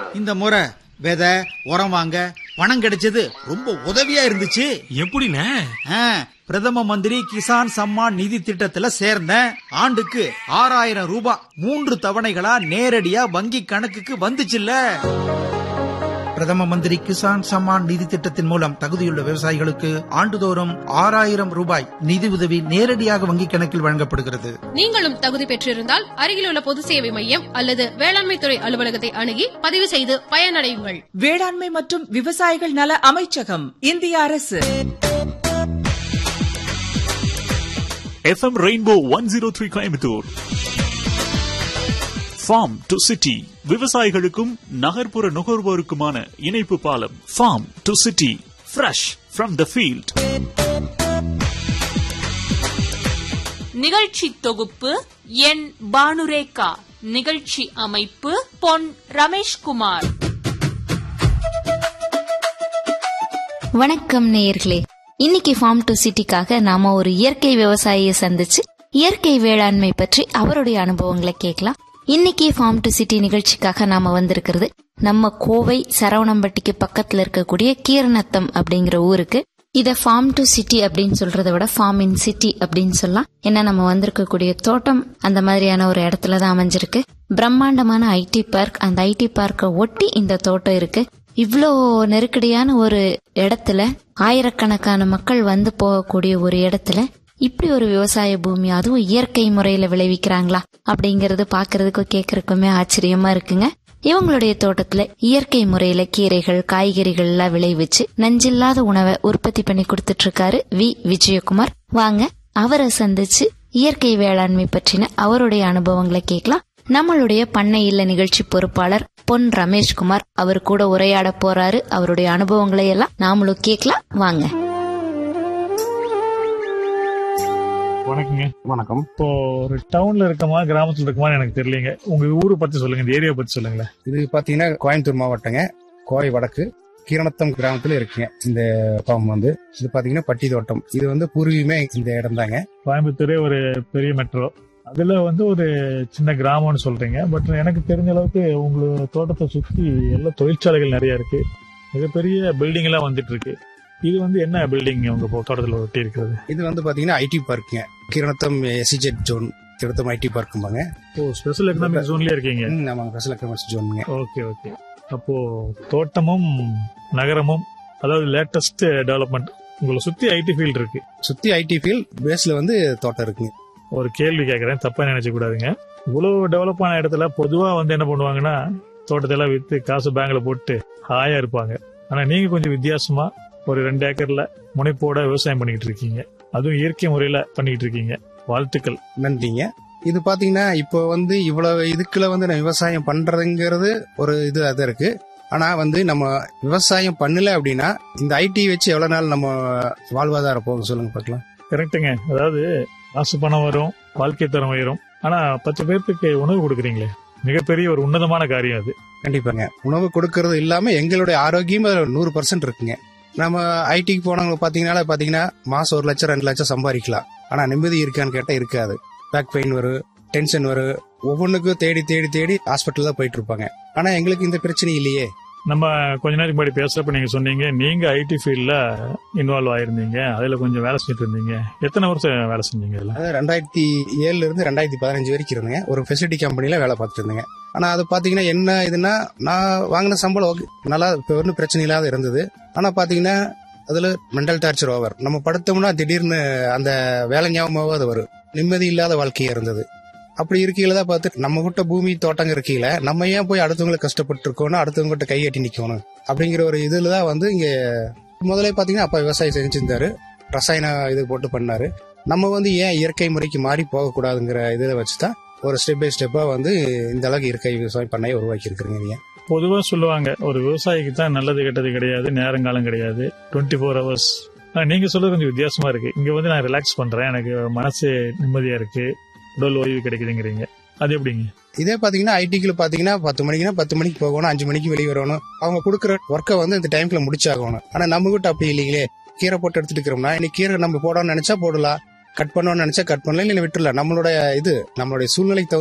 இந்த முறை விதை உரம் வாங்க பணம் கிடைச்சது ரொம்ப உதவியா இருந்துச்சு எப்படிண்ணே ஆ, பிரதம மந்திரி கிசான் சம்மான் நிதி திட்டத்துல சேர்ந்தேன் ஆண்டுக்கு ஆறாயிரம் ரூபாய் மூன்று தவணைகளா நேரடியா வங்கி கணக்குக்கு வந்துச்சுல்ல பிரதம மந்திரி கிசான் சம்மான் நிதி திட்டத்தின் மூலம் தகுதியுள்ள விவசாயிகளுக்கு ஆண்டுதோறும் ஆறாயிரம் ரூபாய் நிதி உதவி நேரடியாக வங்கிக் கணக்கில் வழங்கப்படுகிறது நீங்களும் தகுதி பெற்றிருந்தால் அருகிலுள்ள பொது சேவை மையம் அல்லது வேளாண்மை துறை அலுவலகத்தை அணுகி பதிவு செய்து பயனடையுங்கள் வேளாண்மை மற்றும் விவசாயிகள் நல அமைச்சகம் இந்திய அரசு FM rainbow one zero three Coimbatore farm to city விவசாயிகளுக்கும் நகர்ப்புற நுகர்வோருக்குமான இணைப்பு பாலம் farm to city fresh from the field நிகழ்ச்சி தொகுப்பு என் பானுரேகா நிகழ்ச்சி அமைப்பு பொன் ரமேஷ்குமார் வணக்கம் நேயர்களே இன்னைக்கு ஃபார்ம் டு சிட்டிக்காக நாம ஒரு இயற்கை விவசாயியை சந்திச்சு இயற்கை வேளாண்மை பற்றி அவருடைய அனுபவங்களை கேட்கலாம் இன்னைக்கு ஃபார்ம் டு சிட்டி நிகழ்ச்சிக்காக நாம வந்திருக்கிறது நம்ம கோவை சரவணம்பட்டிக்கு பக்கத்துல இருக்கக்கூடிய கீரநத்தம் அப்படிங்கிற ஊருக்கு இத ஃபார்ம் டு சிட்டி அப்படின்னு சொல்றதை விட ஃபார்ம் இன் சிட்டி அப்படின்னு சொல்லலாம் ஏன்னா நம்ம வந்திருக்கக்கூடிய தோட்டம் அந்த மாதிரியான ஒரு இடத்துல தான் அமைஞ்சிருக்கு பிரம்மாண்டமான ஐடி பார்க் அந்த ஐடி பார்க்கை ஒட்டி இந்த தோட்டம் இருக்கு இவ்வளோ நெருக்கடியான ஒரு இடத்துல ஆயிரக்கணக்கான மக்கள் வந்து போகக்கூடிய ஒரு இடத்துல இப்படி ஒரு விவசாய பூமி அதுவும் இயற்கை முறையில விளைவிக்கிறாங்களா அப்படிங்கறது பாக்குறதுக்கு கேக்குறதுக்குமே ஆச்சரியமா இருக்குங்க இவங்களுடைய தோட்டத்துல இயற்கை முறையில கீரைகள் காய்கறிகள் எல்லாம் விளைவிச்சு நஞ்சில்லாத உணவை உற்பத்தி பண்ணி கொடுத்துட்டு இருக்காரு வி விஜயகுமார் வாங்க அவரை சந்திச்சு இயற்கை வேளாண்மை பற்றின அவருடைய அனுபவங்களை கேட்கலாம் நம்மளுடைய பண்ணை இல்ல நிகழ்ச்சி பொறுப்பாளர் பொன் ரமேஷ்குமார் அவர் கூட உரையாட போறாரு அவருடைய அனுபவங்களை எல்லாம் நாமளும் கேட்கலாம் வாங்க வணக்கங்க வணக்கம் இப்போ ஒரு டவுன்ல இருக்கமா கிராமத்துல இருக்கமா எனக்கு தெரியலங்க உங்க ஊரை பத்தி சொல்லுங்க இந்த ஏரியா பத்தி சொல்லுங்களேன் இது பாத்தீங்கன்னா கோயம்புத்தூர் மாவட்டங்க கோவை வடக்கு கீரணத்தம் கிராமத்துல இருக்குங்க இந்த ஃபார்ம் வந்து இது பாத்தீங்கன்னா பட்டி தோட்டம் இது வந்து பூர்வீகமே இந்த இடம் தாங்க கோயம்புத்தூரே ஒரு பெரிய மெட்ரோ அதுல வந்து ஒரு சின்ன கிராமம்னு சொல்றீங்க பட் எனக்கு தெரிஞ்ச அளவுக்கு உங்களோட தோட்டத்தை சுத்தி எல்லா தொழிற்சாலைகள் நிறைய இருக்கு மிகப்பெரிய பில்டிங் எல்லாம் வந்துட்டு இருக்கு இது வந்து என்ன பில்டிங் உங்க போ- தோட்டத்துல ஒட்டி இருக்கிறது இது வந்து பாத்தீங்கன்னா ஐடி பார்க்குங்க Keeranatham SEZ zone Keeranatham IT பார்க்கும்பாங்க ஓ ஸ்பெஷல் எக்கனாமிக் ஜோன்லயே இருக்கீங்க ம், ஆமாங்க ஸ்பெஷல் எக்கனாமிக்ஸ் ஜோனுங்க ஓகே ஓகே அப்போ தோட்டமும் நகரமும் அதாவது லேட்டஸ்ட் டெவலப்மெண்ட் உங்களை சுத்தி ஐடி ஃபீல்ட் இருக்கு சுத்தி ஐடி ஃபீல்ட் பேஸ்ல வந்து தோட்டம் இருக்குங்க ஒரு கேள்வி கேட்கறேன் தப்பா நினைச்ச கூடாதுங்க இவ்வளவு டெவலப் ஆன இடத்துல பொதுவா வந்து என்ன பண்ணுவாங்கன்னா தோட்டத்தை எல்லாம் வித்து காசு பேங்க்ல போட்டு ஹாயா இருப்பாங்க ஆனா நீங்க கொஞ்சம் வித்தியாசமா ஒரு ரெண்டு ஏக்கர்ல முனைப்போட விவசாயம் பண்ணிக்கிட்டு இருக்கீங்க அதுவும் இயற்கை முறையில பண்ணிக்கிட்டு இருக்கீங்க வாழ்த்துக்கள் நன்றிங்க இது பாத்தீங்கன்னா இப்போ வந்து இவ்வளவு இதுக்குள்ள வந்து நான் விவசாயம் பண்றதுங்கிறது ஒரு இது அது இருக்கு ஆனா வந்து நம்ம விவசாயம் பண்ணல அப்படின்னா இந்த ஐடி வச்சு எவ்வளவு நாள் நம்ம வாழ்வாதாரம் போகும் சொல்லுங்க பார்க்கலாம் கரெக்டுங்க அதாவது காசு பணம் வரும் வாழ்க்கை தரம் உயரும் ஆனா பத்து பேர்த்துக்கு உணவு கொடுக்குறீங்களே மிகப்பெரிய ஒரு உன்னதமான காரியம் அது கண்டிப்பாங்க உணவு கொடுக்கறது இல்லாம எங்களுடைய ஆரோக்கியம் அதுல நூறு பர்சன்ட் இருக்குங்க நம்ம ஐடிக்கு போனவங்க பாத்தீங்கன்னா பாத்தீங்கன்னா மாசம் ஒரு லட்சம் ரெண்டு லட்சம் சம்பாதிக்கலாம் ஆனா நிம்மதி இருக்கான்னு கேட்டா இருக்காது பேக் பெயின் வரும் டென்ஷன் வரும் ஒவ்வொன்றுக்கும் தேடி தேடி தேடி ஹாஸ்பிட்டல் தான் போயிட்டு இருப்பாங்க ஆனா எங்களுக்கு இந்த பிரச்சனை இல்லையே நம்ம கொஞ்ச நேரத்துக்கு முன்னாடி பேசுறப்ப நீங்க சொன்னீங்க நீங்க ஐடி ஃபீல்ட்ல இன்வால்வ் ஆயிருந்தீங்க அதுல கொஞ்சம் வேலை செஞ்சுட்டு இருந்தீங்க எத்தனை வருஷம் வேலை செஞ்சீங்க இதுல அதாவது ரெண்டாயிரத்தி ஏழுல இருந்து ரெண்டாயிரத்தி பதினஞ்சு வரைக்கும் இருந்தேங்க ஒரு ஃபெசிலிட்டி கம்பெனில வேலை பார்த்துட்டு இருந்தேங்க ஆனா அது பாத்தீங்கன்னா என்ன இதுன்னா நான் வாங்கின சம்பளம் okay, நல்லா இப்போ ஒன்றும் பிரச்சனை இல்லாத இருந்தது ஆனா பாத்தீங்கன்னா அதுல மென்டல் டார்ச்சர் ஓவர் நம்ம படுத்தோம்னா திடீர்னு அந்த வேலை ஞாபகமாவது அது வரும் நிம்மதி இல்லாத வாழ்க்கையா இருந்தது அப்படி இருக்கையில தான் பார்த்து நம்ம கிட்ட பூமி தோட்டங்க இருக்கையில நம்ம ஏன் போய் அடுத்தவங்களை கஷ்டப்பட்டு இருக்கோம்னு அடுத்தவங்க கிட்ட கையெட்டி நிக்கணும் அப்படிங்கிற ஒரு இதுல தான் வந்து இங்க முதல்ல பாத்தீங்கன்னா அப்பா விவசாயம் செஞ்சிருந்தாரு ரசாயன இது போட்டு பண்ணாரு நம்ம வந்து ஏன் இயற்கை முறைக்கு மாறி போகக்கூடாதுங்கிற இதை வச்சுதான் ஒரு ஸ்டெப் பை ஸ்டெப்பா வந்து இந்த அளவுக்கு இயற்கை விவசாயம் பண்ணையை உருவாக்கி இருக்கிறீங்க பொதுவா சொல்லுவாங்க ஒரு விவசாயிக்கு தான் நல்லது கெட்டது கிடையாது நேரங்காலம் கிடையாது டுவெண்ட்டி ஃபோர் ஹவர்ஸ் நீங்க சொல்றது கொஞ்சம் வித்தியாசமா இருக்கு இங்க வந்து நான் ரிலாக்ஸ் பண்றேன் எனக்கு மனசு நிம்மதியா இருக்கு உடல் ஓய்வு கிடைக்குதுங்கிறீங்க அது எப்படிங்க இதே பாத்தீங்கன்னா ஐடிக்குள்ள பாத்தீங்கன்னா பத்து மணிக்குனா பத்து மணிக்கு போகணும் அஞ்சு மணிக்கு வெளியே வரணும் அவங்க கொடுக்குற ஒர்க்கை வந்து இந்த டைம்ல முடிச்சாகணும் ஆனா நம்ம கிட்ட அப்படி இல்லைங்களே கீரை போட்டு எடுத்துட்டு இருக்கிறோம்னா இன்னைக்கு கீரை நம்ம போடணும்னு நினைச்சா போடலாம் கட் பண்ணணும்னு நினைச்சா கட் பண்ணலாம் இல்ல விட்டுறலாம் நம்மளோட இது நம்மளுடைய சூழ்நிலைக்கு தகுந்த